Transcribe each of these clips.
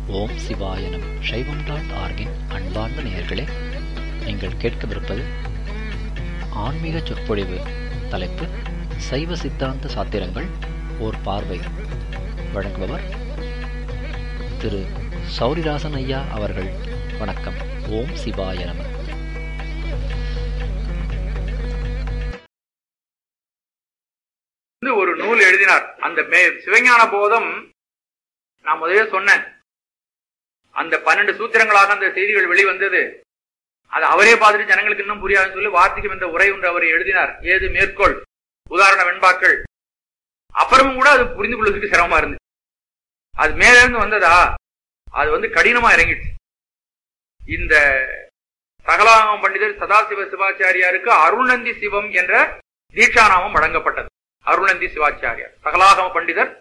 ஓம் சிவாய நம சைவம் டாட் ஆர்கின் அன்பார்ந்த நேயர்களே நீங்கள் கேட்கவிருப்பது ஆன்மீக சொற்பொழிவு தலைப்பு சைவ சித்தாந்த சாத்திரங்கள் ஓர் பார்வை வழங்குபவர் திரு சௌரிராசன் ஐயா அவர்கள் வணக்கம் ஓம் சிவாய நம வந்து ஒரு நூல் எழுதினார் அந்த மே சிவஞான போதம் நான் முதலே சொன்னேன் அந்த பன்னெண்டு சூத்திரங்களாக அந்த செய்திகள் வெளிவந்தது அது அவரே பார்த்துட்டு ஜனங்களுக்கு இன்னும் புரியாதுன்னு சொல்லி வார்த்தைக்கு என்ற உரை ஒன்று அவர் எழுதினார் ஏது மேற்கோள் உதாரண வெண்பாக்கள் அப்புறமும் கூட அது புரிந்து கொள்வதற்கு சிரமமா இருந்துச்சு அது மேல இருந்து வந்ததா அது வந்து கடினமா இறங்கிடுச்சு இந்த சகலாகம பண்டிதர் சதாசிவ சிவாச்சாரியாருக்கு அருள்நந்தி சிவம் என்ற தீட்சாநாமம் வழங்கப்பட்டது அருள்நந்தி சிவாச்சாரியார் சகலாகம பண்டிதர்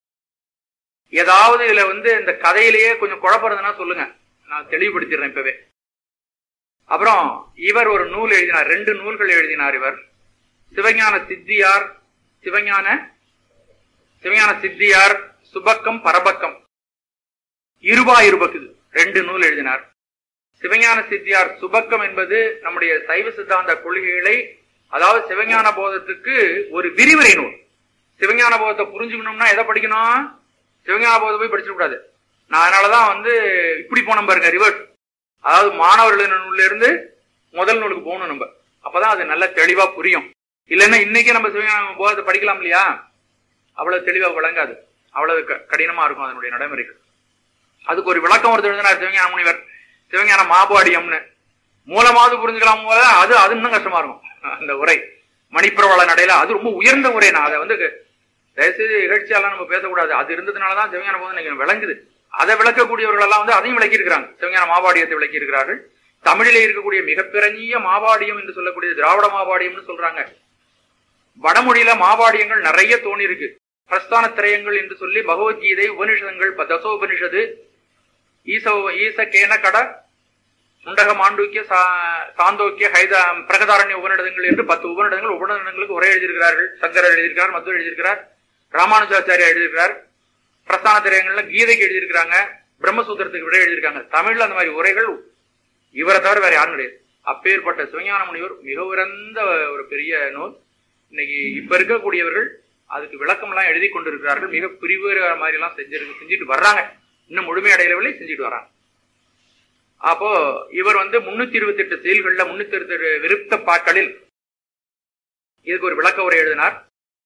ஏதாவது இதுல வந்து இந்த கதையிலேயே கொஞ்சம் குழப்பம் இருந்ததுன்னா சொல்லுங்க நான் தெளிவுபடுத்திடுறேன் இப்பவே அப்புறம் இவர் ஒரு நூல் எழுதினார் ரெண்டு நூல்கள் எழுதினார் இவர் சிவஞான சித்தியார் சிவஞான சிவஞான சித்தியார் சுபக்கம் பரபக்கம் இருபா இருபக்கு இது. ரெண்டு நூல் எழுதினார் சிவஞான சித்தியார் சுபக்கம் என்பது நம்முடைய சைவ சித்தாந்த கொள்கைகளை அதாவது சிவஞான போதத்துக்கு ஒரு விரிவுரை நூல் சிவஞான போதத்தை புரிஞ்சுக்கணும்னா எதை படிக்கணும் சிவஞான போதத்தை போய் படிச்சிட கூடாது நான் அதனாலதான் வந்து இப்படி போனோம் பாருங்க ரிவர்ஸ் அதாவது மாணவர்கள் நூல்ல இருந்து முதல் நூலுக்கு போகணும் நம்ம அப்பதான் அது நல்ல தெளிவா புரியும் இல்லைன்னா இன்னைக்கு நம்ம சிவஞான போதத்தை படிக்கலாம் இல்லையா அவ்வளவு தெளிவா விளங்காது அவ்வளவு க- கடினமா இருக்கும் அதனுடைய நடைமுறைக்கு அதுக்கு ஒரு விளக்கம் ஒருத்தர் எழுதினார் சிவஞான முனிவர் சிவஞான மாபாடியம்னு மூலமாவது புரிஞ்சுக்கலாம் போல அது அது இன்னும் கஷ்டமா இருக்கும் அந்த உரை மணிப்பிரவள நடையில அது ரொம்ப உயர்ந்த உரை நான் அதை வந்து தயவுசெய்து இகழ்ச்சியாலாம் நம்ம பேசக்கூடாது அது இருந்ததுனாலதான் சிவஞான போது நீங்க விளங்குது அதை விளக்கக்கூடியவர்கள் எல்லாம் வந்து அதையும் விளக்கி இருக்கிறாங்க சிவஞான மாபாடியத்தை விளக்கி இருக்கிறார்கள் தமிழிலே இருக்கக்கூடிய மிகப்பிறங்கிய மாபாடியம் என்று சொல்லக்கூடிய திராவிட மாபாடியம்னு சொல்றாங்க வடமொழியில மாபாடியங்கள் நிறைய தோணி இருக்கு பிரஸ்தான திரயங்கள் என்று சொல்லி பகவத்கீதை உபனிஷதங்கள் ப- தசோபனிஷது ஈச ஈச கேன கட முண்டக மாண்டூக்கிய சா- சாந்தோக்கிய ஹைத பிரகதாரண்ய உபநிடதங்கள் என்று பத்து உபநிடதங்கள் உபநிடதங்களுக்கு உரை எழுதியிருக்கிறார்கள் சங்கரர் எழுதியிருக்கிறார் மதுரை எழுதியிருக்கிறார் ராமானுஜாச்சாரியா எழுதியிருக்கிறார் பிரஸ்தான திரயங்கள்ல கீதைக்கு எழுதியிருக்கிறாங்க பிரம்மசூத்திரத்துக்கு விட எழுதியிருக்காங்க தமிழ்ல அந்த மாதிரி உரைகள் இவரை தவிர வேற யாரும் கிடையாது அப்பேற்பட்ட சிவஞான முனிவர் மிக உயர்ந்த ஒரு பெரிய நூல் இன்னைக்கு இப்ப இருக்கக்கூடியவர்கள் அதுக்கு விளக்கம் எல்லாம் எழுதி கொண்டிருக்கிறார்கள் மிக பிரிவு மாதிரி எல்லாம் செஞ்சு செஞ்சுட்டு வர்றாங்க இன்னும் முழுமையடையவில்லை செஞ்சுட்டு வர்றாங்க அப்போ இவர் வந்து முன்னூத்தி இருபத்தி எட்டு செயல்கள்ல முன்னூத்தி இருபத்தி விருத்த பாக்களில் இதுக்கு ஒரு விளக்க உரை எழுதினார்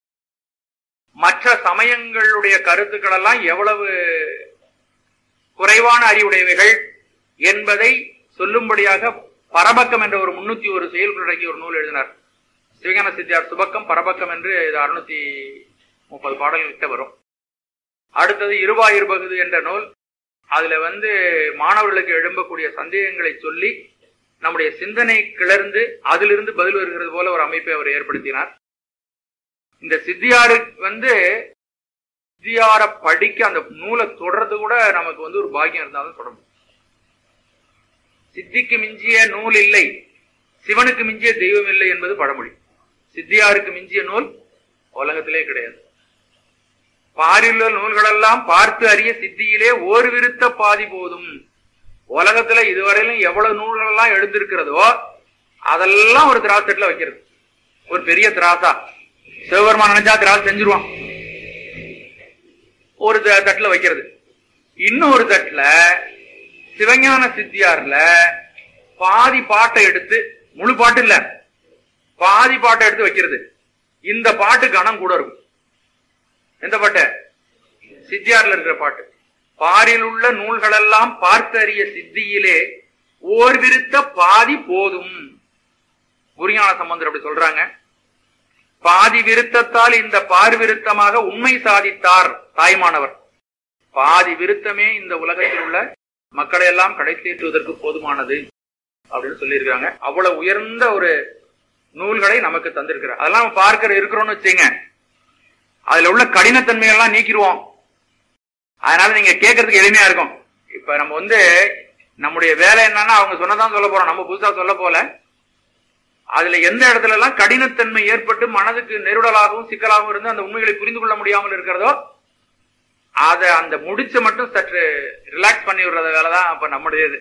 மற்ற சமயங்களுடைய கருத்துக்கள் எல்லாம் எவ்வளவு குறைவான அறிவுடையவைகள் என்பதை சொல்லும்படியாக பரபக்கம் என்ற ஒரு முன்னூத்தி ஒரு செயல்கள் அடங்கிய ஒரு நூல் எழுதினார் சிவஞான சித்தியார் சுபக்கம் பரபக்கம் என்று இது அறுநூத்தி முப்பது பாடல்கிட்ட வரும் அடுத்தது இருபா இருபகுது என்ற நூல் அதுல வந்து மாணவர்களுக்கு எழும்பக்கூடிய சந்தேகங்களை சொல்லி நம்முடைய சிந்தனை கிளர்ந்து அதிலிருந்து பதில் வருகிறது போல ஒரு அமைப்பை அவர் ஏற்படுத்தினார் இந்த சித்தியாரு வந்து சித்தியார படிக்க அந்த நூலை தொடர்றது கூட நமக்கு வந்து ஒரு பாக்கியம் இருந்தாலும் தொடரும் சித்திக்கு மிஞ்சிய நூல் இல்லை சிவனுக்கு மிஞ்சிய தெய்வம் இல்லை என்பது பழமொழி சித்தியாருக்கு மிஞ்சிய நூல் உலகத்திலே கிடையாது பாரிலுள்ள நூல்களெல்லாம் பார்த்து அறிய சித்தியிலே ஓர் விருத்த பாதி போதும் உலகத்துல இதுவரையிலும் எவ்வளவு நூல்கள் எல்லாம் எழுந்திருக்கிறதோ அதெல்லாம் ஒரு திராசெட்ல வைக்கிறது ஒரு பெரிய திராசா சிவபெருமான் நினைச்சா திராசை செஞ்சிருவான் ஒரு த- தட்டுல வைக்கிறது இன்னொரு தட்டுல சிவஞான சித்தியார்ல பாதி பாட்டை எடுத்து முழு பாட்டு இல்ல பாதி பாட்டை எடுத்து வைக்கிறது இந்த பாட்டு கணம் கூட இருக்கும் எந்த பாட்டு சித்தியார்ல இருக்கிற பாட்டு பாரில் உள்ள நூல்களெல்லாம் பார்த்தறிய சித்தியிலே ஓர் விருத்த பாதி போதும் குருஞான சம்பந்தர் அப்படி சொல்றாங்க பாதி விருத்தத்தால் இந்த பார் விருத்தமாக உண்மை சாதித்தார் தாய்மானவர் பாதி விருத்தமே இந்த உலகத்தில் உள்ள மக்களை எல்லாம் கடை தேற்றுவதற்கு போதுமானது அப்படின்னு சொல்லியிருக்காங்க அவ்வளவு உயர்ந்த ஒரு நூல்களை நமக்கு தந்திருக்கிறார் அதெல்லாம் நம்ம பார்க்கிற இருக்கிறோம்னு வச்சுங்க அதுல உள்ள கடினத்தன்மையெல்லாம் நீக்கிடுவோம் அதனால நீங்க கேட்கறதுக்கு எளிமையா இருக்கும் இப்ப நம்ம வந்து நம்முடைய வேலை என்னன்னா அவங்க சொன்னதான் சொல்ல போறோம் நம்ம புதுசா சொல்ல போல அதுல எந்த இடத்துல எல்லாம் கடினத்தன்மை ஏற்பட்டு மனதுக்கு நெருடலாகவும் சிக்கலாகவும் இருந்து அந்த உண்மைகளை புரிந்து கொள்ள முடியாமல் இருக்கிறதோ அத அந்த முடிச்ச மட்டும் சற்று ரிலாக்ஸ் பண்ணி விடுறத வேலைதான் அப்ப நம்முடையது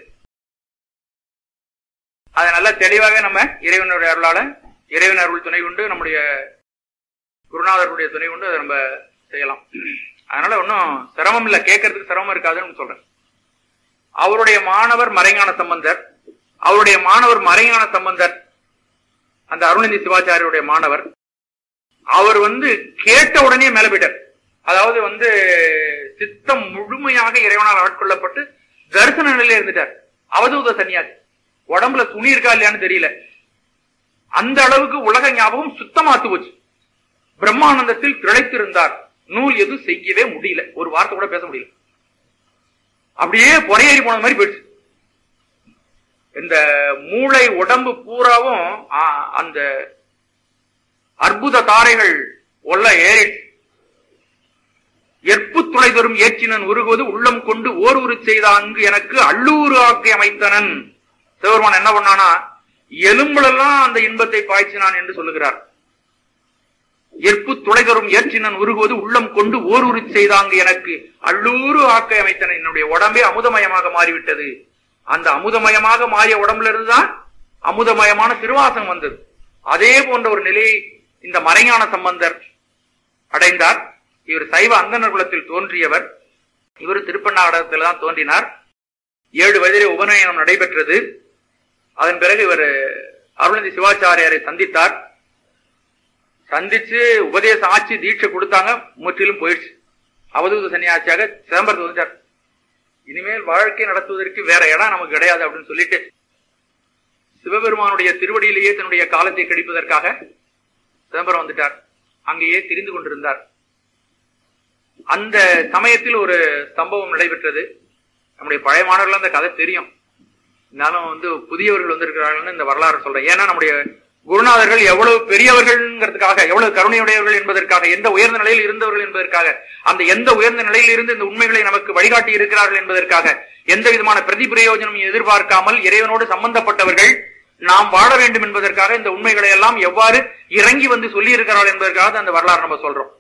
அதை நல்லா தெளிவாக நம்ம இறைவனுடைய அருளால இறைவன் அருள் துணை கொண்டு நம்முடைய குருநாதருடைய துணை கொண்டு அதை நம்ம செய்யலாம் அதனால ஒன்றும் சிரமம் இல்லை கேட்கறதுக்கு சிரமம் இருக்காதுன்னு சொல்றேன் அவருடைய மாணவர் மறைஞான சம்பந்தர் அவருடைய மாணவர் மறைஞான சம்பந்தர் அந்த அருணந்தி சிவாச்சாரியருடைய மாணவர் அவர் வந்து கேட்ட உடனே மேல போயிட்டார் அதாவது வந்து சித்தம் முழுமையாக இறைவனால் ஆட்கொள்ளப்பட்டு தரிசன நிலையில இருந்துட்டார் அவதூத சன்னியாசி உடம்புல துணி இருக்கா இல்லையான்னு தெரியல அந்த அளவுக்கு உலக ஞாபகம் சுத்தமாத்து போச்சு பிரம்மானந்தத்தில் திளைத்திருந்தார் நூல் எதுவும் செய்யவே முடியல ஒரு வார்த்தை கூட பேச முடியல அப்படியே பொறையேறி போன மாதிரி போயிடுச்சு இந்த மூளை உடம்பு பூராவும் ஆ, அந்த அற்புத தாரைகள் ஒல்ல ஏறி எற்பு துளை தரும் ஏற்றினன் உருகுவது உள்ளம் கொண்டு ஓர் உரு செய்த அங்கு எனக்கு அள்ளூரு ஆக்கி அமைத்தனன் சிவபெருமான் என்ன பண்ணானா எலும்புலெல்லாம் அந்த இன்பத்தை பாய்ச்சினான் என்று சொல்லுகிறார் எற்பு துளை தரும் ஏற்றினன் உருகுவது உள்ளம் கொண்டு ஓர் உரு செய்தாங்க எனக்கு அள்ளூரு ஆக்கை அமைத்தனன் என்னுடைய உடம்பே அமுதமயமாக மாறிவிட்டது அந்த அமுதமயமாக மாறிய உடம்புல இருந்துதான் அமுதமயமான திருவாசகம் வந்தது அதே போன்ற ஒரு நிலையை இந்த மறைஞான சம்பந்தர் அடைந்தார் இவர் சைவ அந்தனர் குலத்தில் தோன்றியவர் இவர் திருப்பண்ணாடகத்தில் தான் தோன்றினார் ஏழு வயதிலே உபநயனம் நடைபெற்றது அதன் பிறகு இவர் அருணந்தி சிவாச்சாரியாரை சந்தித்தார் சந்திச்சு உபதேசம் ஆட்சி தீட்சை கொடுத்தாங்க முற்றிலும் போயிடுச்சு அவதூத சன்னியாசியாக சிதம்பரத்து வந்துட்டார் இனிமேல் வாழ்க்கை நடத்துவதற்கு வேற இடம் நமக்கு கிடையாது அப்படின்னு சொல்லிட்டு சிவபெருமானுடைய திருவடியிலேயே தன்னுடைய காலத்தை கழிப்பதற்காக சிதம்பரம் வந்துட்டார் அங்கேயே திரிந்து கொண்டிருந்தார் அந்த சமயத்தில் ஒரு சம்பவம் நடைபெற்றது நம்முடைய பழைய மாணவர்கள் அந்த கதை தெரியும் இருந்தாலும் வந்து புதியவர்கள் வந்திருக்கிறார்கள்னு இந்த வரலாறு சொல்றேன் ஏன்னா நம்முடைய குருநாதர்கள் எவ்வளவு பெரியவர்கள்ங்கிறதுக்காக எவ்வளவு கருணையுடையவர்கள் என்பதற்காக எந்த உயர்ந்த நிலையில் இருந்தவர்கள் என்பதற்காக அந்த எந்த உயர்ந்த நிலையில் இருந்து இந்த உண்மைகளை நமக்கு வழிகாட்டி இருக்கிறார்கள் என்பதற்காக எந்த விதமான பிரதி பிரயோஜனமும் எதிர்பார்க்காமல் இறைவனோடு சம்பந்தப்பட்டவர்கள் நாம் வாழ வேண்டும் என்பதற்காக இந்த உண்மைகளை எல்லாம் எவ்வாறு இறங்கி வந்து சொல்லி இருக்கிறார்கள் என்பதற்காக அந்த வரலாறு நம்ம சொல்றோம்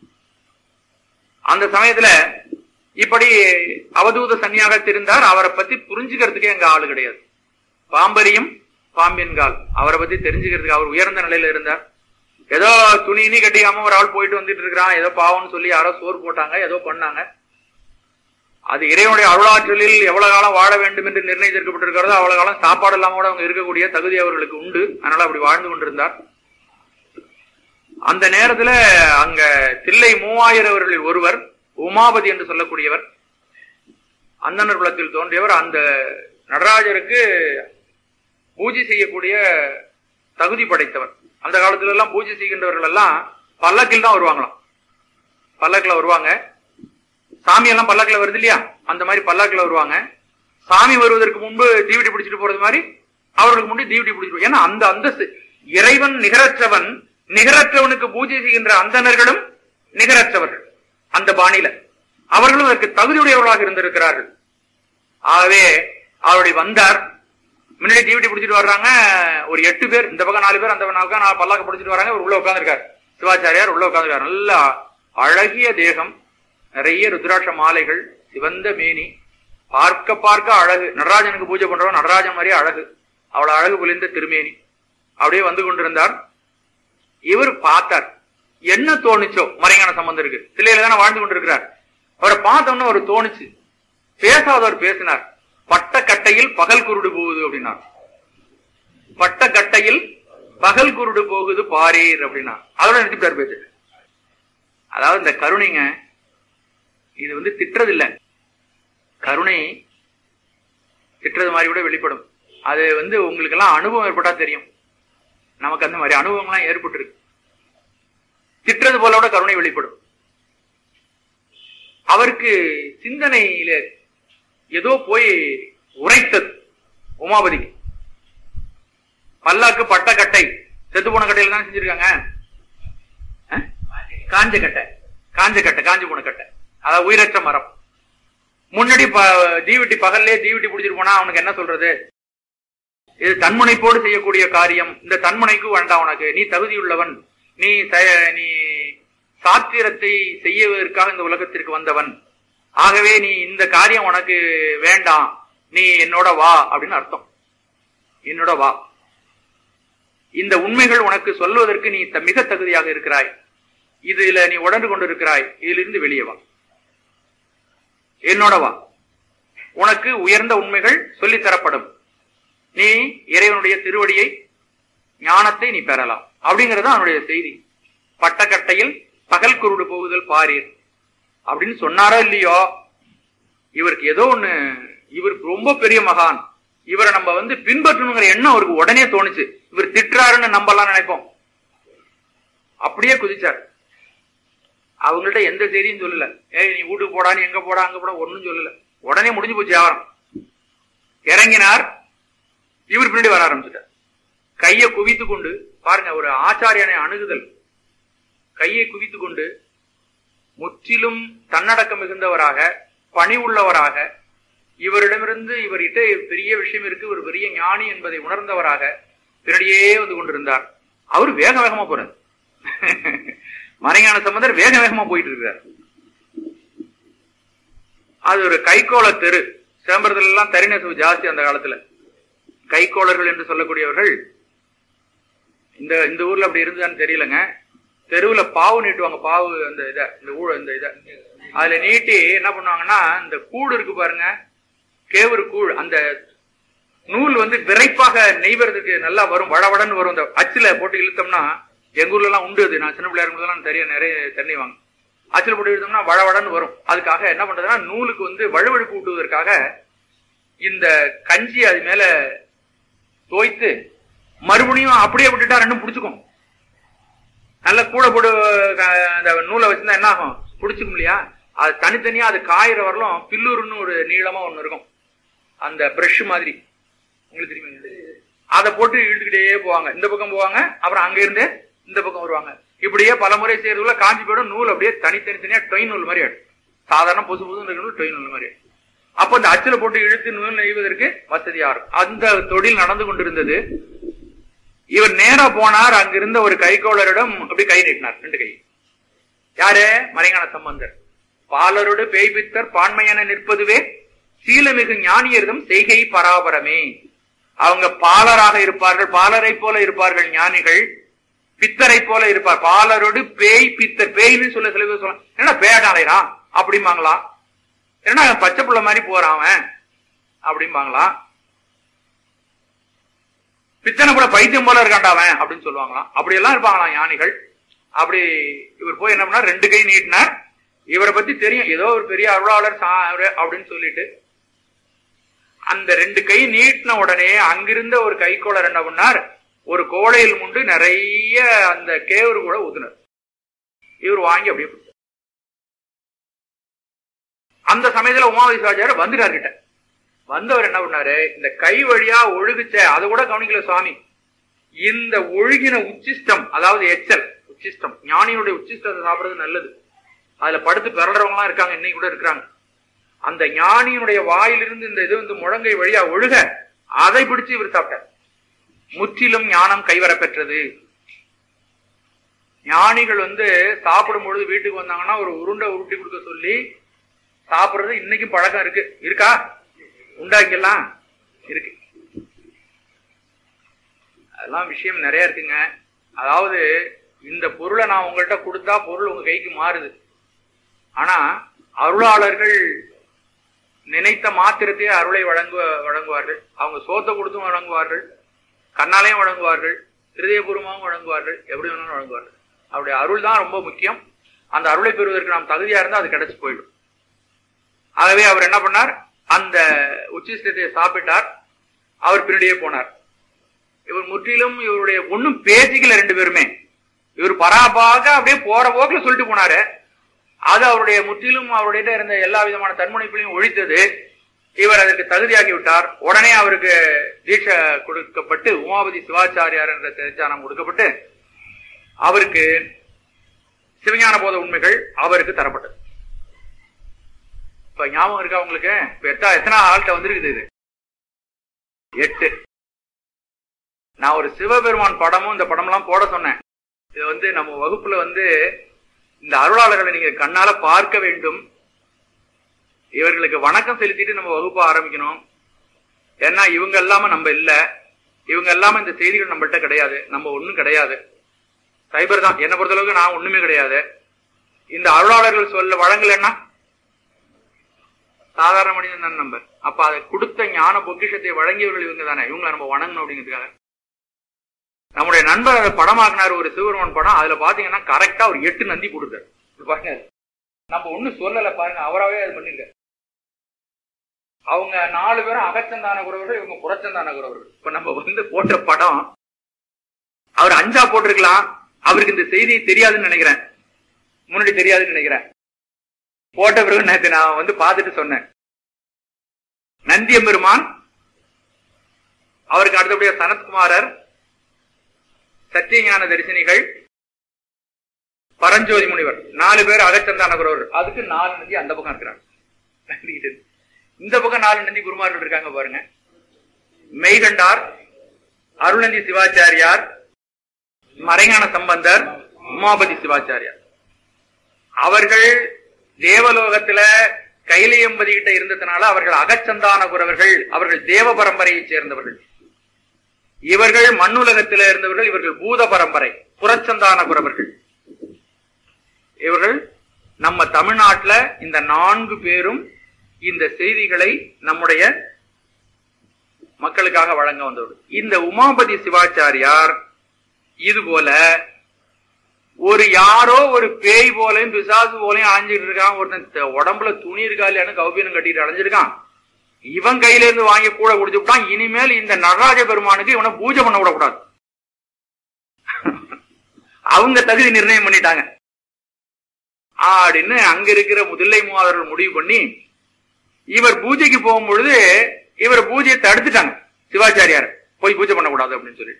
அந்த சமயத்துல இப்படி அவதூத சன்னியாக இருந்தார் அவரை பத்தி புரிஞ்சுக்கிறதுக்கே எங்க ஆளு கிடையாது பாம்பரியும் பாம்பின்கால் அவரை பத்தி தெரிஞ்சுக்கிறதுக்கு அவர் உயர்ந்த நிலையில இருந்தார் ஏதோ துணி இனி கட்டிக்காம ஒரு ஆள் போயிட்டு வந்துட்டு இருக்கிறான் ஏதோ பாவம்னு சொல்லி யாரோ சோறு போட்டாங்க ஏதோ பண்ணாங்க அது இறைவனுடைய அருளாற்றலில் எவ்வளவு காலம் வாழ வேண்டும் என்று நிர்ணயித்திருக்கப்பட்டிருக்கிறதோ அவ்வளவு காலம் சாப்பாடு இல்லாம கூட அவங்க இருக்கக்கூடிய தகுதி அவர்களுக்கு உண்டு அதனால அப்படி வாழ்ந்து கொண்டிருந்தார் அந்த நேரத்துல அங்க தில்லை மூவாயிரவர்களில் ஒருவர் உமாபதி என்று சொல்லக்கூடியவர் அந்தனர் குலத்தில் தோன்றியவர் அந்த நடராஜருக்கு பூஜை செய்யக்கூடிய தகுதி படைத்தவர் அந்த காலத்துல எல்லாம் பூஜை செய்கின்றவர்கள் எல்லாம் பல்லக்கில் தான் வருவாங்களாம் பல்லக்கில் வருவாங்க சாமி எல்லாம் பல்லக்கில் வருது இல்லையா அந்த மாதிரி பல்லக்கில் வருவாங்க சாமி வருவதற்கு முன்பு தீவிட்டி பிடிச்சிட்டு போறது மாதிரி அவர்களுக்கு முன்பு தீவிட்டி பிடிச்சிட்டு ஏன்னா அந்த அந்தஸ்து இறைவன் நிகரற்றவன் நிகரற்றவனுக்கு பூஜை செய்கின்ற அந்தணர்களும் நிகரற்றவர்கள் அந்த பாணியில அவர்களும் அதற்கு தகுதியுடையவர்களாக இருந்திருக்கிறார்கள் ஆகவே அவருடைய வந்தார் முன்னாடி டிவிடி பிடிச்சிட்டு வர்றாங்க ஒரு எட்டு பேர் இந்த பக்கம் நாலு பேர் அந்த பக்கம் நாலு பல்லாக்க பிடிச்சிட்டு வராங்க இவர் உள்ள உட்காந்துருக்காரு சிவாச்சாரியார் உள்ள உட்காந்துருக்காரு நல்ல அழகிய தேகம் நிறைய ருத்ராட்ச மாலைகள் சிவந்த மேனி பார்க்க பார்க்க அழகு நடராஜனுக்கு பூஜை பண்றவன் நடராஜன் மாதிரியே அழகு அவ்வளவு அழகு பொலிந்த திருமேனி அப்படியே வந்து கொண்டிருந்தார் இவர் பார்த்தார் என்ன தோணுச்சோ மறைஞான சம்பந்தருக்கு சிலையில தானே வாழ்ந்து கொண்டிருக்கிறார் அவரை பார்த்தோன்னு ஒரு தோணுச்சு பேசாதவர் பேசினார் பட்ட கட்டையில் பகல் குருடு போகுது அப்படின்னார் பட்ட கட்டையில் பகல் குருடு போகுது பாரீர் அப்படின்னா அதோட நிறுத்திட்டார் பேச்சு அதாவது இந்த கருணைங்க இது வந்து திட்டுறது இல்ல கருணை திட்டுறது மாதிரி கூட வெளிப்படும் அது வந்து உங்களுக்கு எல்லாம் அனுபவம் ஏற்பட்டா தெரியும் நமக்கு அந்த மாதிரி அனுபவம்லாம் ஏற்பட்டிருக்கு திட்டுறது போல கூட கருணை வெளிப்படும் அவருக்கு சிந்தனையில ஏதோ போய் உரைத்தது உமாபதிக்கு பல்லாக்கு பட்ட கட்டை செத்து போன கட்டையில தான் செஞ்சிருக்காங்க அஹ்? காஞ்ச கட்டை காஞ்ச கட்டை காஞ்சு போன கட்டை அதாவது உயிரற்ற மரம் முன்னாடி ப- தீவிட்டி பகல்லே தீவிட்டி பிடிச்சிட்டு போனா அவனுக்கு என்ன சொல்றது இது தன்முனைப்போடு செய்யக்கூடிய காரியம் இந்த தன்முனைக்கு வேண்டாம் உனக்கு நீ தகுதியுள்ளவன் நீ ச- நீ சாத்திரத்தை செய்வதற்காக இந்த உலகத்திற்கு வந்தவன் ஆகவே நீ இந்த காரியம் உனக்கு வேண்டாம் நீ என்னோட வா அப்படின்னு அர்த்தம் என்னோட வா இந்த உண்மைகள் உனக்கு சொல்வதற்கு நீ த- மிக தகுதியாக இருக்கிறாய் இதுல நீ உணர்ந்து கொண்டிருக்கிறாய் இதிலிருந்து வெளியே வா என்னோட வா உனக்கு உயர்ந்த உண்மைகள் சொல்லித் தரப்படும் நீ இறைவனுடைய திருவடியை ஞானத்தை நீ பெறலாம் அப்படிங்கிறது அவனுடைய செய்தி பட்டக்கட்டையில் பகல் குருடு போகுதல் பாரீர் அப்படின்னு சொன்னாரோ இல்லையோ இவருக்கு ஏதோ ஒண்ணு இவருக்கு ரொம்ப பெரிய மகான் இவரை நம்ம வந்து பின்பற்றணுங்கிற எண்ணம் அவருக்கு உடனே தோணுச்சு இவர் திட்டுறாருன்னு நம்பலாம் நினைப்போம் அப்படியே குதிச்சார் அவங்கள்ட்ட எந்த செய்தியும் சொல்லல ஏய் நீ வீட்டுக்கு போடா நீ எங்க போடா அங்க போடா ஒண்ணும் சொல்லல உடனே முடிஞ்சு போச்சு வியாபாரம் இறங்கினார் இவர் பின்னாடி வர ஆரம்பிச்சுட்டார் கையை குவித்து கொண்டு பாருங்க ஒரு ஆச்சாரியனை அணுகுதல் கையை குவித்து கொண்டு முற்றிலும் தன்னடக்கம் மிகுந்தவராக பணி உள்ளவராக இவரிடமிருந்து இவர்கிட்ட பெரிய விஷயம் இருக்கு ஒரு பெரிய ஞானி என்பதை உணர்ந்தவராக பின்னாடியே வந்து கொண்டிருந்தார் அவர் வேக வேகமா போறார் மறைஞான சம்பந்தர் வேக வேகமா போயிட்டு இருக்கிறார் அது ஒரு கைகோள தெரு சேம்பரத்துல எல்லாம் தரிநெசவு ஜாஸ்தி அந்த காலத்துல கைகோளர்கள் என்று சொல்லக்கூடியவர்கள் இந்த இந்த ஊர்ல அப்படி இருந்ததான்னு தெரியலங்க தெருவுல பாவு நீட்டுவாங்க பாவு அந்த இத இந்த ஊழ இந்த இத அதுல நீட்டி என்ன பண்ணுவாங்கன்னா இந்த கூடு இருக்கு பாருங்க கேவுரு கூழ் அந்த நூல் வந்து விரைப்பாக நெய்வறதுக்கு நல்லா வரும் வடவடன்னு வரும் இந்த அச்சுல போட்டு இழுத்தோம்னா எங்க ஊர்ல எல்லாம் உண்டு அது நான் சின்ன பிள்ளையா இருக்கும்போதெல்லாம் தெரிய நிறைய தண்ணி வாங்க அச்சுல போட்டு இழுத்தோம்னா வடவடன்னு வரும் அதுக்காக என்ன பண்றதுன்னா நூலுக்கு வந்து வழுவழுப்பு ஊட்டுவதற்காக இந்த கஞ்சி அது மேல தோய்த்து மறுபடியும் அப்படியே விட்டுட்டா ரெண்டும் பிடிச்சுக்கும் நல்ல கூட போட்டு க- அந்த நூலை வச்சிருந்தா என்ன ஆகும் பிடிச்சுக்கும் இல்லையா அது தனித்தனியா அது காயிற வரலும் பில்லூர்னு ஒரு நீளமா ஒண்ணு இருக்கும் அந்த பிரஷ் மாதிரி உங்களுக்கு தெரியுமா அதை போட்டு இழுத்துக்கிட்டே போவாங்க இந்த பக்கம் போவாங்க அப்புறம் அங்க இருந்து இந்த பக்கம் வருவாங்க இப்படியே பல முறை செய்யறதுக்குள்ள காஞ்சி போயிடும் நூல் அப்படியே தனித்தனி தனியா டொய் நூல் மாதிரி ஆயிடும் சாதாரண புதுசு புது நூல் டொய் நூல் மாதிரி ஆயிடும் அப்ப இந்த அச்சுல போட்டு இழுத்து நூல் நெய்வதற்கு வசதியா இருக்கும் அந்த தொழில் நடந்து கொண்டிருந்தது இவர் நேரா போனார் அங்கிருந்த ஒரு கைகோளரிடம் அப்படி கை நீட்டினார் ரெண்டு கை யாரு மறைஞான சம்பந்தர் பாலரோடு பேய்பித்தர் பான்மையென நிற்பதுவே சீலமிகு ஞானியர்தம் செய்கை பராபரமே அவங்க பாலராக இருப்பார்கள் பாலரை போல இருப்பார்கள் ஞானிகள் பித்தரை போல இருப்பார் பாலரோடு பேய் பித்தர் பேய்னு சொல்ல சில பேர் சொல்ல என்ன பேடாலைறான் அப்படிம்பாங்களா என்ன பச்சை புள்ள மாதிரி போறான் அவன் அப்படிம்பாங்களா பித்தனை கூட பைத்தியம் போல இருக்கான்டா அவன் அப்படின்னு சொல்லுவாங்களாம் அப்படி எல்லாம் இருப்பாங்களாம் ஞானிகள் அப்படி இவர் போய் என்ன பண்ணார் ரெண்டு கை நீட்டினார் இவரை பத்தி தெரியும் ஏதோ ஒரு பெரிய அருளாளர் சா- அவரு அப்படின்னு சொல்லிட்டு அந்த ரெண்டு கை நீட்டின உடனே அங்கிருந்த ஒரு கைக்கோளர் என்ன பண்ணார் ஒரு கோடையில் முண்டு நிறைய அந்த கேவரு கூட ஊத்துனார் இவர் வாங்கி அப்படியே கொடுத்தார். அந்த சமயத்துல உமாவதி சிவாச்சாரியர் வந்துட்டார் கிட்ட வந்தவர் என்ன பண்ணாரு இந்த கை வழியா ஒழுகுச்ச அதை கூட கவனிக்கல சுவாமி இந்த ஒழுகின உச்சிஷ்டம் அதாவது எச்சல் உச்சிஷ்டம் ஞானியுடைய உச்சிஷ்டத்தை சாப்பிடுறது நல்லது அதுல படுத்து பிறடுறவங்க எல்லாம் இருக்காங்க இன்னைக்கு கூட இருக்கிறாங்க அந்த ஞானியினுடைய வாயிலிருந்து இந்த இது வந்து முழங்கை வழியா ஒழுக அதை பிடிச்சு இவர் சாப்பிட்டார் முற்றிலும் ஞானம் கைவரப் பெற்றது ஞானிகள் வந்து சாப்பிடும் பொழுது வீட்டுக்கு வந்தாங்கன்னா ஒரு உருண்டை உருட்டி கொடுக்க சொல்லி சாப்பிடுறது இன்னைக்கும் பழக்கம் இருக்கு இருக்கா உண்டாக்கலாம் இருக்கு அதெல்லாம் விஷயம் நிறைய இருக்குங்க அதாவது இந்த பொருளை நான் உங்கள்கிட்ட கொடுத்தா பொருள் உங்க கைக்கு மாறுது ஆனா அருளாளர்கள் நினைத்த மாத்திரத்தையே அருளை வழங்கு வழங்குவார்கள் அவங்க சோத்தை கொடுத்தும் வழங்குவார்கள் கண்ணாலையும் வழங்குவார்கள் இருதயபூர்வமாகவும் வழங்குவார்கள் எப்படி வேணாலும் வழங்குவார்கள் அவருடைய அருள் தான் ரொம்ப முக்கியம் அந்த அருளை பெறுவதற்கு நாம் தகுதியா இருந்தா அது கிடைச்சு போயிடும் ஆகவே அவர் என்ன பண்ணார் அந்த உச்சிஷ்டத்தை சாப்பிட்டார் அவர் பின்னாடியே போனார் இவர் முற்றிலும் இவருடைய ஒண்ணும் பேசிக்கல ரெண்டு பேருமே இவர் பராபாக அப்படியே போற போக்குல சொல்லிட்டு போனாரு அது அவருடைய முற்றிலும் அவருடைய இருந்த எல்லா விதமான தன்முனைப்புகளையும் ஒழித்தது இவர் அதற்கு தகுதியாகி விட்டார் உடனே அவருக்கு தீட்சை கொடுக்கப்பட்டு உமாபதி சிவாச்சாரியார் என்ற திருச்சானம் கொடுக்கப்பட்டு அவருக்கு சிவஞான போத உண்மைகள் அவருக்கு தரப்பட்டது இப்ப ஞாபகம் இருக்கா உங்களுக்கு இப்ப எத்தா எத்தனை ஆள்கிட்ட வந்திருக்குது இது எட்டு நான் ஒரு சிவபெருமான் படமும் இந்த படம்லாம் போட சொன்னேன் இது வந்து நம்ம வகுப்புல வந்து இந்த அருளாளர்களை நீங்க கண்ணால பார்க்க வேண்டும் இவர்களுக்கு வணக்கம் செலுத்திட்டு நம்ம வகுப்பு ஆரம்பிக்கணும் ஏன்னா இவங்க இல்லாம நம்ம இல்ல இவங்க இல்லாம இந்த செய்திகள் நம்மள்ட்ட கிடையாது நம்ம ஒண்ணும் கிடையாது சைபர் தான் என்னை பொறுத்தளவுக்கு நான் ஒண்ணுமே கிடையாது இந்த அருளாளர்கள் சொல்ல வழங்கலன்னா சாதாரண மனிதன் தான் நம்பர் அப்ப அதை கொடுத்த ஞான பொக்கிஷத்தை வழங்கியவர்கள் இவங்க தானே இவங்களை நம்ம வணங்கணும் அப்படிங்கிறதுக்காக நம்முடைய நண்பர் அதை படமாக்குனார் ஒரு சிவருமன் படம் அதுல பாத்தீங்கன்னா கரெக்டா ஒரு எட்டு நந்தி கொடுத்தாரு இது பாருங்க நம்ம ஒண்ணும் சொல்லல பாருங்க அவராவே அது பண்ணிருக்க அவங்க நாலு பேரும் அகச்சந்தான குறவர்கள் இவங்க புறச்சந்தான குறவர்கள் இப்ப நம்ம வந்து போட்ட படம் அவர் அஞ்சா போட்டிருக்கலாம் அவருக்கு இந்த செய்தி தெரியாதுன்னு நினைக்கிறேன் முன்னாடி தெரியாதுன்னு நினைக்கிறேன் போட்ட பிறகு நேற்று நான் வந்து பார்த்துட்டு சொன்னேன் நந்தியம்பெருமான் அவருக்கு அடுத்தபடியா சனத்குமாரர் சத்தியஞான தரிசனிகள் பரஞ்சோதி முனிவர் நாலு பேர் அகச்சந்தான குரவர் அதுக்கு நாலு நந்தி அந்த பக்கம் இருக்கிறாங்க இந்த பக்கம் நாலு நந்தி குருமார்கள் இருக்காங்க பாருங்க மெய்கண்டார் அருள்நந்தி சிவாச்சாரியார் மறைஞான சம்பந்தர் உமாபதி சிவாச்சாரியார் அவர்கள் தேவலோகத்துல கைலியம்பதி கிட்ட இருந்ததுனால அவர்கள் அகச்சந்தான குறவர்கள் அவர்கள் தேவ பரம்பரையைச் சேர்ந்தவர்கள் இவர்கள் மண்ணுலகத்தில இருந்தவர்கள் இவர்கள் பூத பரம்பரை புறச்சந்தான குறவர்கள் இவர்கள் நம்ம தமிழ்நாட்டுல இந்த நான்கு பேரும் இந்த செய்திகளை நம்முடைய மக்களுக்காக வழங்க வந்தவர் இந்த உமாபதி சிவாச்சாரியார் இது போல ஒரு யாரோ ஒரு பேய் போலையும் பிசாசு போலையும் அலைஞ்சிட்டு இருக்கான் ஒருத்தன் த- உடம்புல துணி இருக்கா இல்லையான்னு கௌபீனம் கட்டிட்டு அலைஞ்சிருக்கான் இவன் கையில இருந்து வாங்கி கூட குடிச்சு விட்டான் இனிமேல் இந்த நடராஜ பெருமானுக்கு இவனை பூஜை பண்ண விடக்கூடாது அவங்க தகுதி நிர்ணயம் பண்ணிட்டாங்க அப்படின்னு அங்க இருக்கிற முதலை மூவாதர்கள் முடிவு பண்ணி இவர் பூஜைக்கு போகும் பொழுது இவர் பூஜையை தடுத்துட்டாங்க சிவாச்சாரியார் போய் பூஜை பண்ணக்கூடாது அப்படின்னு சொல்லிட்டு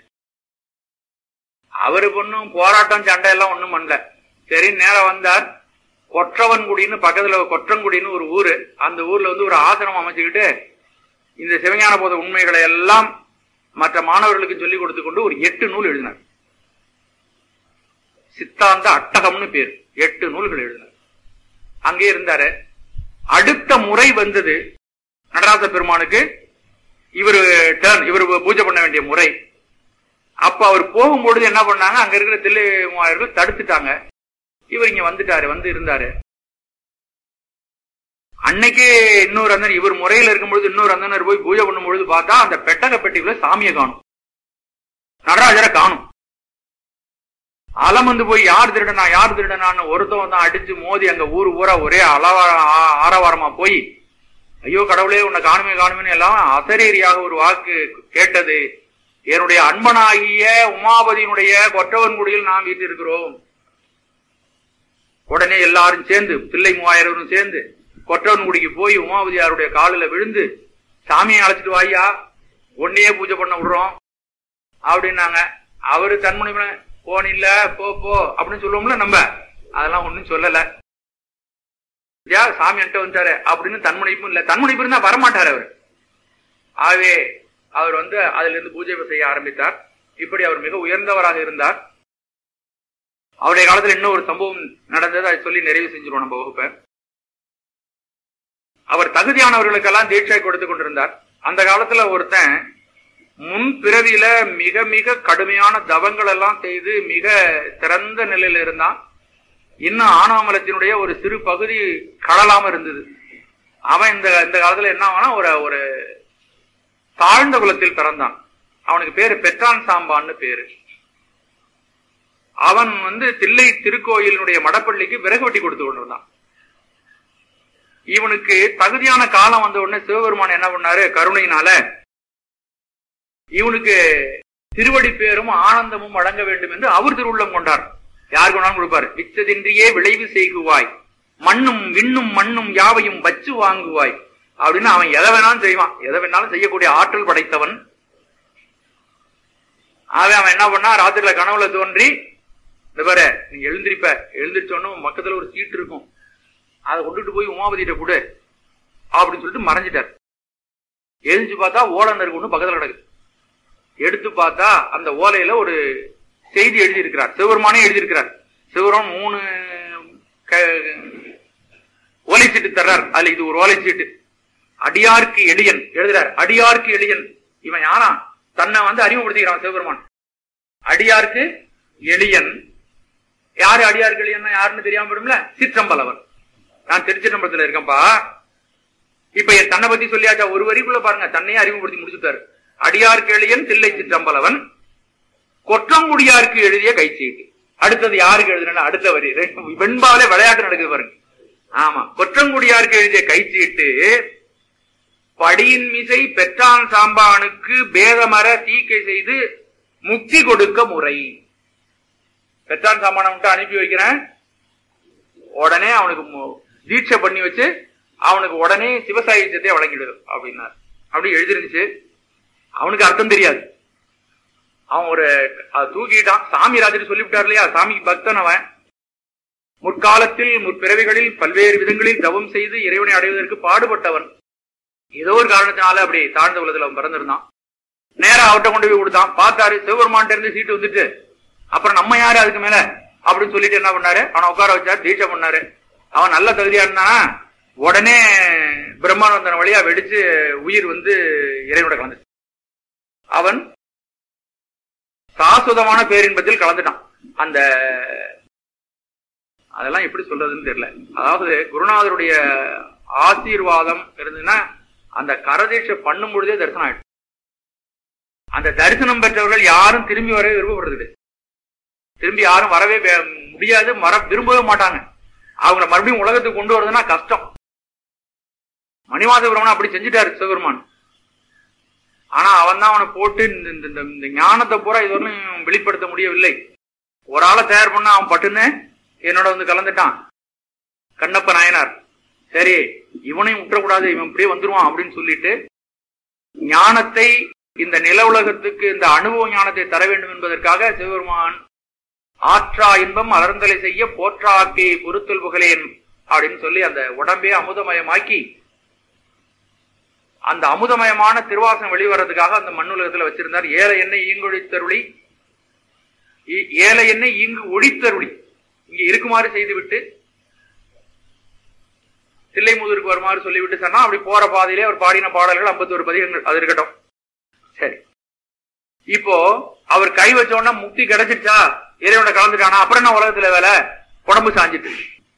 அவரு பொண்ணும் போராட்டம் சண்டை எல்லாம் ஒண்ணும் பண்ணல சரி நேரம் வந்தார் கொற்றவன்குடின்னு பக்கத்துல கொற்றங்குடின்னு ஒரு ஊரு அந்த ஊர்ல வந்து ஒரு ஆசிரமம் அமைச்சுக்கிட்டு இந்த சிவஞான போத உண்மைகளை எல்லாம் மற்ற மாணவர்களுக்கு சொல்லிக் கொடுத்து கொண்டு ஒரு எட்டு நூல் எழுதினார் சித்தாந்த அட்டகம்னு பேர் எட்டு நூல்கள் எழுதினார் அங்கே இருந்தாரு அடுத்த முறை வந்தது நடராச பெருமானுக்கு இவர் டர்ன் இவர் பூஜை பண்ண வேண்டிய முறை அப்ப அவர் போகும்பொழுது என்ன பண்ணாங்க அங்க இருக்கிற தில்லை மூவாயிரம் தடுத்துட்டாங்க இவர் இங்க வந்துட்டாரு வந்து இருந்தாரு அன்னைக்கு இன்னொரு அந்தனர் இவர் முறையில இருக்கும்பொழுது இன்னொரு அந்தனர் போய் பூஜை பண்ணும்பொழுது பார்த்தா அந்த பெட்டக பெட்டிக்குள்ள சாமியை காணும் நடராஜரை காணும் அலம் வந்து போய் யார் திருடனா யார் திருடனான்னு ஒருத்தவன் தான் அடிச்சு மோதி அங்க ஊர் ஊரா ஒரே அளவா ஆ- ஆரவாரமா போய் ஐயோ கடவுளே உன்னை காணுமே காணுமேன்னு எல்லாம் அசரீரியாக ஒரு வாக்கு கேட்டது என்னுடைய அன்பனாகிய உமாபதியினுடைய கொற்றவன்குடியில் நாம் வீட்டிருக்கிறோம் உடனே எல்லாரும் சேர்ந்து பிள்ளை மூவாயிரம் சேர்ந்து கொற்றவன்குடிக்கு போய் உமாபதியாருடைய காலில் விழுந்து சாமியை அழைச்சிட்டு வாய்யா உன்னையே பூஜை பண்ண விடுறோம் அப்படின்னாங்க அவரு தன்முனை போன் இல்ல போ போ அப்படின்னு சொல்லுவோம்ல நம்ம அதெல்லாம் ஒண்ணும் சொல்லல ஐயா சாமி என்கிட்ட வந்துட்டாரு அப்படின்னு தன்முனைப்பும் இல்ல தன்முனைப்பு இருந்தா வரமாட்டாரு அவர் ஆகவே அவர் வந்து அதுல இருந்து பூஜை செய்ய ஆரம்பித்தார் இப்படி அவர் மிக உயர்ந்தவராக இருந்தார் அவருடைய காலத்துல இன்னும் ஒரு சம்பவம் நடந்தது அதை சொல்லி நிறைவு செஞ்சிருவோம் நம்ம வகுப்பை அவர் தகுதியானவர்களுக்கெல்லாம் தீட்சை கொடுத்து கொண்டிருந்தார் அந்த காலத்துல ஒருத்தன் முன் பிறவியில மிக மிக கடுமையான தவங்கள் எல்லாம் செய்து மிக சிறந்த நிலையில இருந்தான் இன்னும் ஆணவமலத்தினுடைய ஒரு சிறு பகுதி கடலாம இருந்தது அவன் இந்த இந்த காலத்துல என்ன ஆவானா ஒரு ஒரு தாழ்ந்த குலத்தில் பிறந்தான் அவனுக்கு பேரு பெற்றான் சாம்பான்னு பேரு அவன் வந்து தில்லை திருக்கோயிலினுடைய மடப்பள்ளிக்கு விறகு வெட்டி கொடுத்து கொண்டிருந்தான் இவனுக்கு தகுதியான காலம் வந்த உடனே சிவபெருமான் என்ன பண்ணாரு கருணையினால இவனுக்கு திருவடி பேரும் ஆனந்தமும் வழங்க வேண்டும் என்று அவர் திருவுள்ளம் கொண்டார் யாருக்கு வேணாலும் கொடுப்பாரு விச்சதின்றியே விளைவு செய்குவாய் மண்ணும் விண்ணும் மண்ணும் யாவையும் வச்சு வாங்குவாய் அப்படின்னு அவன் எதை வேணாலும் செய்வான் எதை வேணாலும் செய்யக்கூடிய ஆற்றல் படைத்தவன் அவன் அவன் என்ன பண்ணா ராத்திரில கனவுல தோன்றி இந்த பாரு நீ எழுந்திருப்ப எழுந்திரிச்சோன்னு பக்கத்துல ஒரு சீட்டு இருக்கும் அதை கொண்டுட்டு போய் உமாபதிட்ட கொடு அப்படின்னு சொல்லிட்டு மறைஞ்சிட்டார் எழுந்து பார்த்தா ஓலந்தருக்கு ஒண்ணு பக்கத்துல கிடக்கு எடுத்து பார்த்தா அந்த ஓலையில ஒரு செய்தி எழுதியிருக்கிறார் சிவபெருமானே எழுதியிருக்கிறார் சிவபெருமான் மூணு க- ஓலை சீட்டு தர்றார் அதுல இது ஒரு ஓலை சீட்டு அடியார்க்கு எளியன் எழுதுறார் அடியார்க்கு எளியன் இவன் யாரா தன்னை வந்து அறிமுகப்படுத்திக்கிறான் சிவபெருமான் அடியார்க்கு எளியன் யாரு அடியார்க்கு எளியன் யாருன்னு தெரியாம போயிடும்ல சிற்றம்பலவன் நான் திருச்சிற்றம்பலத்துல இருக்கேன்பா இப்ப என் தன்னை பத்தி சொல்லியாச்சா ஒரு வரிக்குள்ள பாருங்க தன்னையே அறிமுகப்படுத்தி முடிச்சுட்டாரு அடியார்க்கு எளியன் தில்லை சிற்றம்பலவன் கொற்றங்குடியாருக்கு எழுதிய கைச்சீட்டு அடுத்தது யாருக்கு எழுதுனா அடுத்த வரி வெண்பாவிலே விளையாட்டு நடக்குது பாருங்க ஆமா கொற்றங்குடியாருக்கு எழுதிய கைச்சீட்டு படியின் மிசை பெற்றான் சாம்பானுக்கு பேதமர தீக்கை செய்து முக்தி கொடுக்க முறை பெற்றான் சாம்பானை மட்டும் அனுப்பி வைக்கிறேன் உடனே அவனுக்கு மு- தீட்சை பண்ணி வச்சு அவனுக்கு உடனே சிவசாகித்யத்தை வழங்கிடு அப்படின்னார் அப்படி எழுதிருந்துச்சு அவனுக்கு அர்த்தம் தெரியாது அவன் ஒரு அதை தூக்கிட்டான் சாமி ராஜர் சொல்லிவிட்டார் இல்லையா சாமி பக்தன் அவன் முற்காலத்தில் முற்பிறவிகளில் பல்வேறு விதங்களில் தவம் செய்து இறைவனை அடைவதற்கு பாடுபட்டவன் ஏதோ ஒரு காரணத்தினால அப்படி தாழ்ந்த உலகத்துல அவன் பிறந்திருந்தான் நேரா அவர்கிட்ட கொண்டு போய் கொடுத்தான் பார்த்தாரு சிவபெருமான்ட்ட இருந்து சீட்டு வந்துட்டு அப்புறம் நம்ம யாரு அதுக்கு மேல அப்படின்னு சொல்லிட்டு என்ன பண்ணாரு அவனை உட்கார வச்சாரு தீட்சை பண்ணாரு அவன் நல்ல தகுதியா இருந்தானா உடனே பிரம்மானந்தன் வழியா வெடிச்சு உயிர் வந்து இறைவனோட கலந்துச்சு அவன் சாஸ்வதமான பேரின்பத்தில் கலந்துட்டான் அந்த அதெல்லாம் எப்படி சொல்றதுன்னு தெரியல அதாவது குருநாதருடைய ஆசீர்வாதம் இருந்ததுன்னா அந்த கரதீட்சை பண்ணும் பொழுதே தரிசனம் ஆயிடும் அந்த தரிசனம் பெற்றவர்கள் யாரும் திரும்பி வரவே விருப்பப்படுறது திரும்பி யாரும் வரவே வே- முடியாது வர விரும்பவே மாட்டாங்க அவங்கள மறுபடியும் உலகத்துக்கு கொண்டு வரதுன்னா கஷ்டம் மணிவாசபுரமன் அப்படி செஞ்சுட்டாரு சிவபெருமான் ஆனா அவன் தான் அவனை போட்டு இந்த- இந்த- இந்த- இந்த ஞானத்தை பூரா இதுவரையும் வெளிப்படுத்த முடியவில்லை ஒரு ஆளை தயார் பண்ண அவன் பட்டுன்னு என்னோட வந்து கலந்துட்டான் கண்ணப்ப நாயனார் சரி இவனையும் விட்டுறக்கூடாது இவன் இப்படியே வந்துருவான் அப்படின்னு சொல்லிட்டு ஞானத்தை இந்த நில உலகத்துக்கு இந்த அனுபவ ஞானத்தை தர வேண்டும் என்பதற்காக சிவபெருமான் ஆற்றா இன்பம் அலர்ந்தலை செய்ய போற்றாக்கி பொருத்தல் புகழேன் அப்படின்னு சொல்லி அந்த உடம்பே அமுதமயமாக்கி அந்த அமுதமயமான திருவாசம் வெளிவரதுக்காக அந்த மண்ணுலகத்துல வச்சிருந்தார் ஏழை எண்ணெய் ஈங்கொழித்தருளி இ- ஏழை எண்ணெய் இங்கு ஒழித்தருளி இங்க இருக்குமாறு செய்துவிட்டு தில்லைமுதூருக்கு வருமாறு சொல்லிவிட்டு சொன்னா அப்படி போற பாதையிலே அவர் பாடின பாடல்கள் 51 பதிகங்கள் அது இருக்கட்டும் சரி இப்போ அவர் கை வச்ச உடனே முக்தி கிடைச்சிருச்சா இறைவனை கலந்துட்டானா அப்புறம் என்ன உலகத்துல வேலை உடம்பு சாஞ்சிட்டு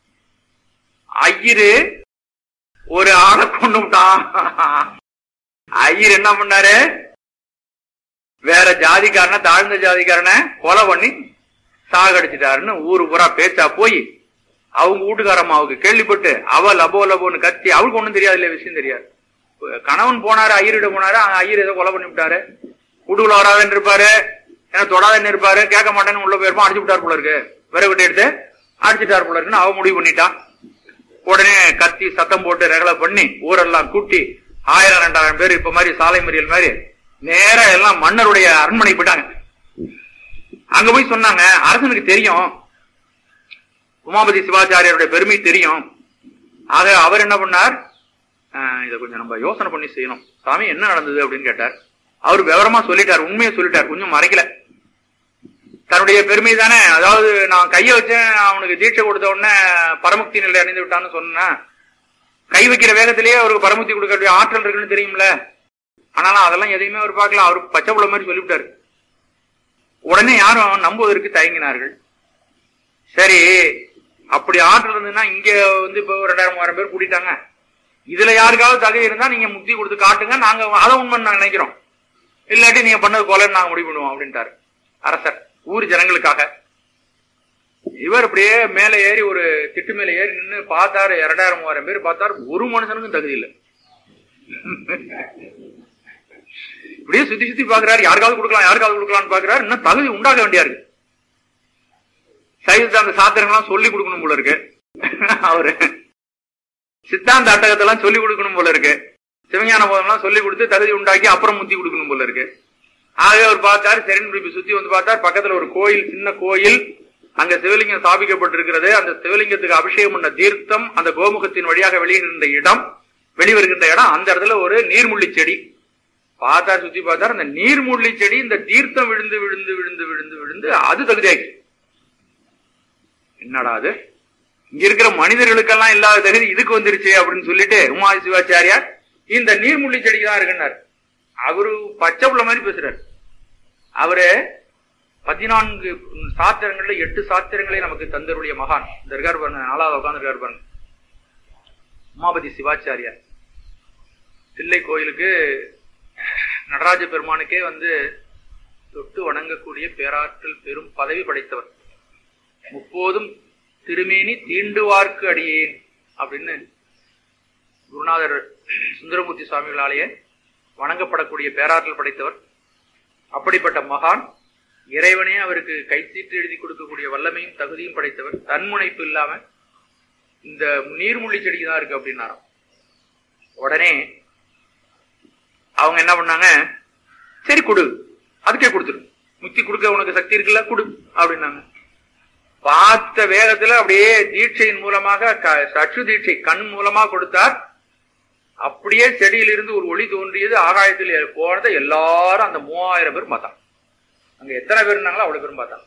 ஐயரு ஒரு ஆளை கொண்டு விட்டான் ஐயர் என்ன பண்ணாரு வேற ஜாதிக்காரனை தாழ்ந்த ஜாதிக்காரனை கொலை பண்ணி சாகடிச்சிட்டாருன்னு ஊரு பூரா பேச்சா போய் அவங்க வீட்டுக்காரம்மாவுக்கு கேள்விப்பட்டு அவ லபோ லபோன்னு கத்தி அவளுக்கு ஒண்ணும் தெரியாது இல்ல விஷயம் தெரியாது கணவன் போனாரு ஐயரிடம் போனாரு அங்க ஐயர் ஏதோ கொலை பண்ணி விட்டாரு வீட்டுக்குள்ள வராதன்னு இருப்பாரு ஏன்னா தொடாதன்னு இருப்பாரு கேட்க மாட்டேன்னு உள்ள போயிருப்பான் அடிச்சு விட்டார் போல இருக்கு விறகு விட்டு எடுத்து அடிச்சுட்டார் போல இருக்குன்னு அவ முடிவு பண்ணிட்டான் உடனே கத்தி சத்தம் போட்டு ரகலை பண்ணி ஊரெல்லாம் கூட்டி ஆயிரம் ரெண்டாயிரம் பேர் இப்ப மாதிரி சாலை மறியல் மாதிரி நேரா எல்லாம் மன்னருடைய அரண்மனை போயிட்டாங்க அங்க போய் சொன்னாங்க அரசனுக்கு தெரியும் உமாபதி சிவாச்சாரியருடைய பெருமை தெரியும் ஆக அவர் என்ன பண்ணார் அஹ், இதை கொஞ்சம் நம்ம யோசனை பண்ணி செய்யணும் சாமி என்ன நடந்தது அப்படின்னு கேட்டார் அவர் விவரமா சொல்லிட்டார் உண்மையை சொல்லிட்டார் கொஞ்சம் மறைக்கல தன்னுடைய பெருமை தானே அதாவது நான் கையை வச்சேன் அவனுக்கு தீட்சை கொடுத்த உடனே பரமுக்தி நிலை அடைந்து விட்டான்னு சொன்னேன் கை வைக்கிற வேகத்திலேயே அவருக்கு பரமுக்தி கொடுக்க வேண்டிய ஆற்றல் இருக்குன்னு தெரியும்ல ஆனாலும் அதெல்லாம் எதையுமே அவர் பார்க்கல அவருக்கு பச்சை புள்ள மாதிரி சொல்லிவிட்டாரு உடனே யாரும் நம்புவதற்கு தயங்கினார்கள் சரி அப்படி ஆற்றல் இருந்ததுன்னா இங்க வந்து இப்போ ஒரு ரெண்டாயிரம் மூவாயிரம் பேர் கூட்டிட்டாங்க இதுல யாருக்காவது தகுதி இருந்தா நீங்க முக்தி கொடுத்து காட்டுங்க நாங்க அதை உண்மை நாங்க நினைக்கிறோம் இல்லாட்டி நீங்க பண்ணது கொலைன்னு நாங்க முடிவு பண்ணுவோம் அப்படின்ட்டாரு அரசர் ஊர் ஜனங்களுக்காக இவர் அப்படியே மேல ஏறி ஒரு திட்டு மேல ஏறி நின்னு பார்த்தாரு இரண்டாயிரம் மூவாயிரம் பேர் பார்த்தாரு ஒரு மனுஷனுக்கும் தகுதி இல்லை இப்படியே சுத்தி சுத்தி பாக்குறாரு யாருக்காவது கொடுக்கலாம் யாருக்காவது கொடுக்கலாம்னு பாக்குறாரு இன்னும் தகுதி உண்டாக வேண்டியா இருக்கு சைவ அந்த சாத்திரங்கள்லாம் சொல்லி கொடுக்கணும் போல இருக்கு அவரு சித்தாந்த அட்டகத்தெல்லாம் சொல்லி கொடுக்கணும் போல இருக்கு சிவஞான போதம்லாம் சொல்லி கொடுத்து தகுதி உண்டாக்கி அப்புறம் முத்தி கொடுக்கணும் போல இருக்கு ஆகவே அவர் பார்த்தாரு சரின்னு இப்படி சுத்தி வந்து பார்த்தார் பக்கத்துல ஒரு கோயில் சின்ன கோயில் அங்க சிவலிங்கம் ஸ்தாபிக்கப்பட்டிருக்கிறது அந்த சிவலிங்கத்துக்கு அபிஷேகம் பண்ண தீர்த்தம் அந்த கோமுகத்தின் வழியாக வெளியிடுகின்ற இடம் வெளிவருகின்ற இடம் அந்த இடத்துல ஒரு நீர்முள்ளி செடி பார்த்தார் சுத்தி பார்த்தார் அந்த நீர்முள்ளி செடி இந்த தீர்த்தம் விழுந்து விழுந்து விழுந்து விழுந்து விழுந்து அது தகுதியாயிடுச்சு என்னடா அது இங்க இருக்கிற மனிதர்களுக்கெல்லாம் இல்லாத தகுதி இதுக்கு வந்துருச்சு அப்படின்னு சொல்லிட்டு உமாதி சிவாச்சாரியார் இந்த நீர்முள்ளி செடிக்கு தான் இருக்குன்னார் அவரு பச்சை புள்ள மாதிரி பேசுறாரு அவரு பதினான்கு சாத்திரங்கள்ல எட்டு சாத்திரங்களை நமக்கு தந்தருடைய மகான் இந்த இருக்காரு பாருங்க நாலாவது உட்கார்ந்து இருக்காரு பாருங்க உமாபதி சிவாச்சாரியார் தில்லை கோயிலுக்கு நடராஜ பெருமானுக்கே வந்து தொட்டு வணங்கக்கூடிய பேராற்றல் பெரும் பதவி படைத்தவர் முப்போதும் திருமேனி தீண்டுவார்க்கு அடியேன் அப்படின்னு குருநாதர் சுந்தரமூர்த்தி சுவாமிகளாலேயே வணங்கப்படக்கூடிய பேராற்றல் படைத்தவர் அப்படிப்பட்ட மகான் இறைவனே அவருக்கு கைத்தீட்டு எழுதி கொடுக்கக்கூடிய வல்லமையும் தகுதியும் படைத்தவர் தன்முனைப்பு இல்லாம இந்த நீர்முள்ளி செடிக்கு தான் இருக்கு அப்படின்னாராம் உடனே அவங்க என்ன பண்ணாங்க சரி கொடு அதுக்கே கொடுத்துரு முக்தி கொடுக்க உனக்கு சக்தி இருக்குல்ல கொடு அப்படின்னாங்க பார்த்த வேகத்துல அப்படியே தீட்சையின் மூலமாக க- சற்று தீட்சை கண் மூலமா கொடுத்தார் அப்படியே செடியிலிருந்து ஒரு ஒளி தோன்றியது ஆகாயத்தில் போனதை எல்லாரும் அந்த மூவாயிரம் பேர் பார்த்தாங்க அங்க எத்தனை பேர் இருந்தாங்களோ அவ்வளவு பேரும் பார்த்தாங்க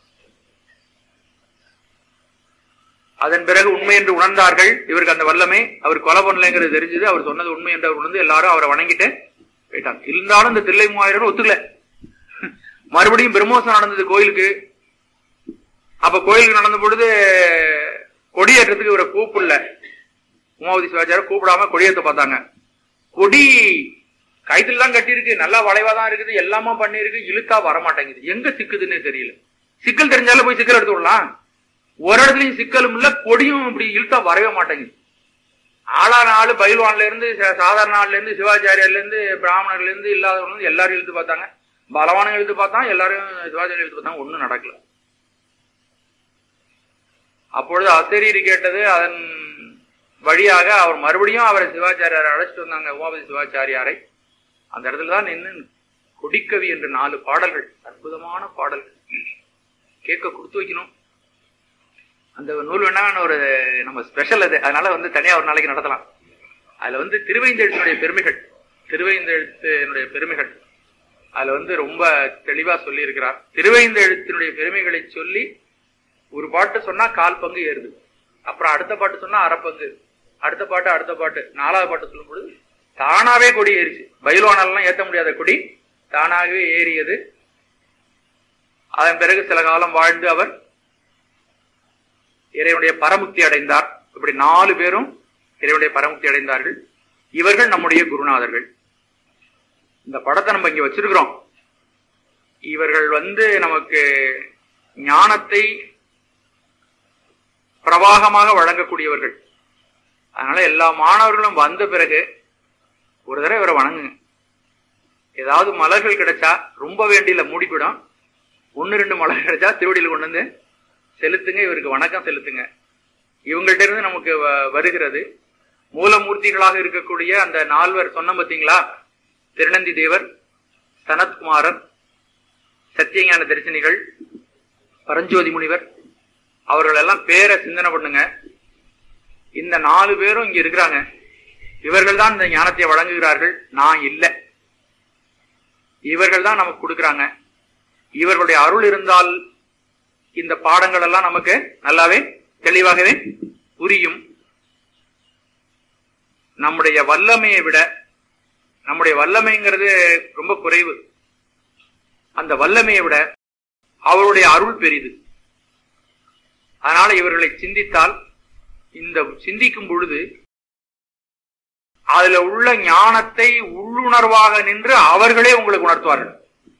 அதன் பிறகு உண்மை என்று உணர்ந்தார்கள் இவருக்கு அந்த வல்லமை அவர் கொலை பண்ணலைங்கிறது தெரிஞ்சது அவர் சொன்னது உண்மை என்று அவர் உணர்ந்து எல்லாரும் அவரை வணங்கிட்டு போயிட்டாங்க இருந்தாலும் இந்த தில்லை மூவாயிரம் ஒத்துக்கல மறுபடியும் பிரம்மோசம் நடந்தது கோயிலுக்கு அப்ப கோயிலுக்கு நடந்த பொழுது கொடியேற்றத்துக்கு இவரை கூப்பிடல உமாவதி சிவாச்சாரம் கூப்பிடாம கொடியேற்ற பார்த்தாங்க கொடி கைத்துல தான் கட்டியிருக்கு நல்லா வளைவா தான் இருக்குது எல்லாமே பண்ணிருக்கு இழுத்தா வர மாட்டேங்குது எங்க சிக்குதுன்னே தெரியல சிக்கல் தெரிஞ்சாலும் போய் சிக்கல் எடுத்து விடலாம் ஒரு இடத்துலயும் சிக்கலும் இல்ல கொடியும் இப்படி இழுத்தா வரவே மாட்டேங்குது ஆளான ஆளு பயில்வான்ல இருந்து சா- சாதாரண ஆள்ல இருந்து சிவாச்சாரியர்ல இருந்து பிராமணர்ல இருந்து இல்லாதவங்க இருந்து எல்லாரும் இழுத்து பார்த்தாங்க பலவானுங்க இழுத்து பார்த்தா எல்லாரும் சிவாச்சாரியர் இழுத்து பார்த்தாங்க ஒண்ணும் நடக்கல அப்பொழுது அசரீரி கேட்டது அதன் வழியாக அவர் மறுபடியும் அவரை சிவாச்சாரியாரை அழைச்சிட்டு வந்தாங்க உமாபதி சிவாச்சாரியாரை அந்த இடத்துல தான் நின்று கொடிக்கவி என்ற நாலு பாடல்கள் அற்புதமான பாடல்கள் கேட்க கொடுத்து வைக்கணும் அந்த நூல் வேணா ஒரு நம்ம ஸ்பெஷல் அது அதனால வந்து தனியா ஒரு நாளைக்கு நடத்தலாம் அதுல வந்து திருவைந்தெழுத்தினுடைய பெருமைகள் திருவைந்தெழுத்தினுடைய பெருமைகள் அதுல வந்து ரொம்ப தெளிவா சொல்லி இருக்கிறார் திருவைந்தெழுத்தினுடைய பெருமைகளை சொல்லி ஒரு பாட்டு சொன்னா கால் பங்கு ஏறுது அப்புறம் அடுத்த பாட்டு சொன்னா அரை பங்கு அடுத்த பாட்டு அடுத்த பாட்டு நாலாவது பாட்டு சொல்லும் பொழுது தானாவே கொடி ஏறிச்சு பயில்வானெல்லாம் ஏத்த முடியாத கொடி தானாகவே ஏறியது அதன் பிறகு சில காலம் வாழ்ந்து அவர் இறைவனுடைய பரமுக்தி அடைந்தார் இப்படி நாலு பேரும் இறைவனுடைய பரமுக்தி அடைந்தார்கள் இவர்கள் நம்முடைய குருநாதர்கள் இந்த படத்தை நம்ம இங்க வச்சிருக்கிறோம் இவர்கள் வந்து நமக்கு ஞானத்தை பிரவாகமாக வழங்கக்கூடியவர்கள் அதனால எல்லா மாணவர்களும் வந்த பிறகு ஒரு தடவை இவரை வணங்குங்க ஏதாவது மலர்கள் கிடைச்சா ரொம்ப வேண்டியில மூடிப்பிடும் ஒன்னு ரெண்டு மலர் கிடைச்சா திருவடியில் கொண்டு வந்து செலுத்துங்க இவருக்கு வணக்கம் செலுத்துங்க இவங்கள்ட்ட இருந்து நமக்கு வ- வருகிறது மூலமூர்த்திகளாக இருக்கக்கூடிய அந்த நால்வர் சொன்ன பார்த்தீங்களா திருநந்தி தேவர் சனத்குமாரர் சத்தியஞான தரிசனிகள் பரஞ்சோதி முனிவர் அவர்கள் எல்லாம் பேரை சிந்தனை பண்ணுங்க இந்த நாலு பேரும் இங்க இருக்கிறாங்க இவர்கள் தான் இந்த ஞானத்தை வழங்குகிறார்கள் நான் இல்லை இவர்கள் தான் நமக்கு கொடுக்கறாங்க இவர்களுடைய அருள் இருந்தால் இந்த பாடங்கள் எல்லாம் நமக்கு நல்லாவே தெளிவாகவே புரியும் நம்முடைய வல்லமையை விட நம்முடைய வல்லமைங்கிறது ரொம்ப குறைவு அந்த வல்லமையை விட அவருடைய அருள் பெரிது அதனால இவர்களை சிந்தித்தால் இந்த சிந்திக்கும் பொழுது அதுல உள்ள ஞானத்தை உள்ளுணர்வாக நின்று அவர்களே உங்களுக்கு உணர்த்துவார்கள்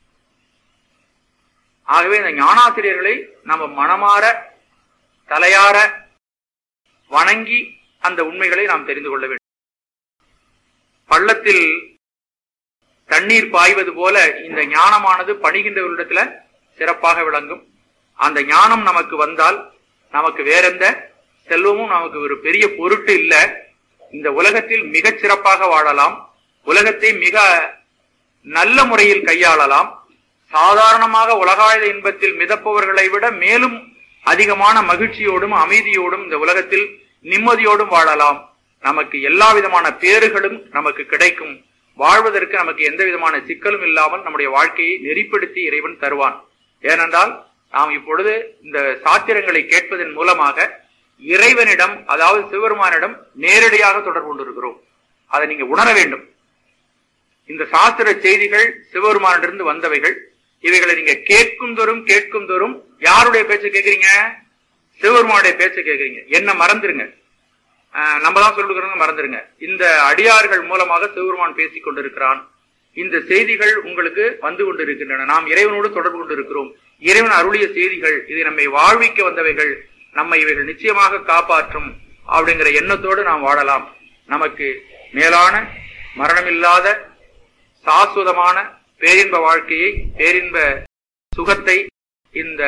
ஆகவே இந்த ஞானாசிரியர்களை நம்ம மனமாற தலையார வணங்கி அந்த உண்மைகளை நாம் தெரிந்து கொள்ள வேண்டும் பள்ளத்தில் தண்ணீர் பாய்வது போல இந்த ஞானமானது பணிகின்றவர்களிடத்துல சிறப்பாக விளங்கும் அந்த ஞானம் நமக்கு வந்தால் நமக்கு வேறெந்த செல்வமும் நமக்கு ஒரு பெரிய பொருட்டு இல்ல இந்த உலகத்தில் மிகச் சிறப்பாக வாழலாம் உலகத்தை மிக நல்ல முறையில் கையாளலாம் சாதாரணமாக உலகாயுத இன்பத்தில் மிதப்பவர்களை விட மேலும் அதிகமான மகிழ்ச்சியோடும் அமைதியோடும் இந்த உலகத்தில் நிம்மதியோடும் வாழலாம் நமக்கு எல்லா விதமான பேறுகளும் நமக்கு கிடைக்கும் வாழ்வதற்கு நமக்கு எந்த விதமான சிக்கலும் இல்லாமல் நம்முடைய வாழ்க்கையை நெறிப்படுத்தி இறைவன் தருவான் ஏனென்றால் நாம் இப்பொழுது இந்த சாத்திரங்களை கேட்பதன் மூலமாக இறைவனிடம் அதாவது சிவபெருமானிடம் நேரடியாக தொடர்பு கொண்டிருக்கிறோம் அதை நீங்க உணர வேண்டும் இந்த சாஸ்திர செய்திகள் சிவபெருமானிடமிருந்து வந்தவைகள் இவைகளை நீங்க கேட்கும் தோறும் கேட்கும் தோறும் யாருடைய பேச்சை கேட்கறீங்க சிவபெருமானுடைய பேச்சை கேட்கறீங்க என்ன மறந்துருங்க ஆஹ் நம்ம தான் சொல்லுகிறோங்க மறந்துருங்க இந்த அடியார்கள் மூலமாக சிவபெருமான் பேசிக் கொண்டிருக்கிறான் இந்த செய்திகள் உங்களுக்கு வந்து கொண்டிருக்கின்றன நாம் இறைவனோடு தொடர்பு கொண்டிருக்கிறோம் இறைவன் அருளிய செய்திகள் இதை நம்மை வாழ்விக்க வந்தவைகள் நம்மை இவைகள் நிச்சயமாக காப்பாற்றும் அப்படிங்கிற எண்ணத்தோடு நாம் வாழலாம் நமக்கு மேலான மரணமில்லாத சாஸ்வதமான பேரின்ப வாழ்க்கையை பேரின்ப சுகத்தை இந்த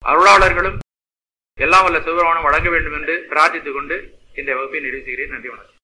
அருளாளர்களும் எல்லாம் வல்ல சிவபெருமானும் வழங்க வேண்டும் என்று பிரார்த்தித்துக் கொண்டு இந்த வகுப்பை நிறைவு செய்கிறேன் நன்றி வணக்கம்